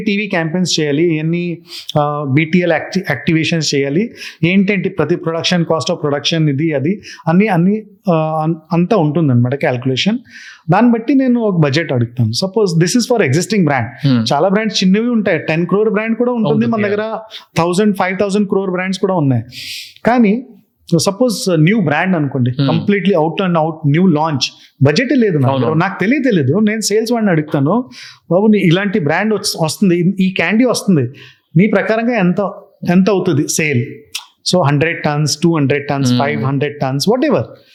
TV campaigns చేయాలి ఎన్ని BTL యాక్టి activations చేయాలి ఏంటంటే ప్రతి ప్రొడక్షన్ కాస్ట్ ఆఫ్ ప్రొడక్షన్ ఇది అది అన్ని అన్ని ఆ, అన్- అంతా ఉంటుంది అనమాట క్యాల్కులేషన్ దాన్ని బట్టి నేను ఒక బడ్జెట్ అడుగుతాను suppose this is for existing brand Hmm. చాలా బ్రాండ్స్ చిన్నవి ఉంటాయి టెన్ క్రోర్ బ్రాండ్ కూడా ఉంటుంది ఉంటుంది, మన దగ్గర thousand five thousand crore brands కూడా ఉన్నాయి కానీ సపోజ్ న్యూ బ్రాండ్ అనుకోండి Hmm. Completely out and out new launch budget లేదు నాకు. అవును. నాకు తెలియ తెలియదు నేను సేల్స్ వాడిని అడుగుతాను బాబు నీ ఇలాంటి బ్రాండ్ వస్తుంది ఈ క్యాండీ వస్తుంది నీ ప్రకారంగా ఎంత ఎంత అవుతుంది sale so hundred tons two hundred tons Hmm. Five hundred tons what ever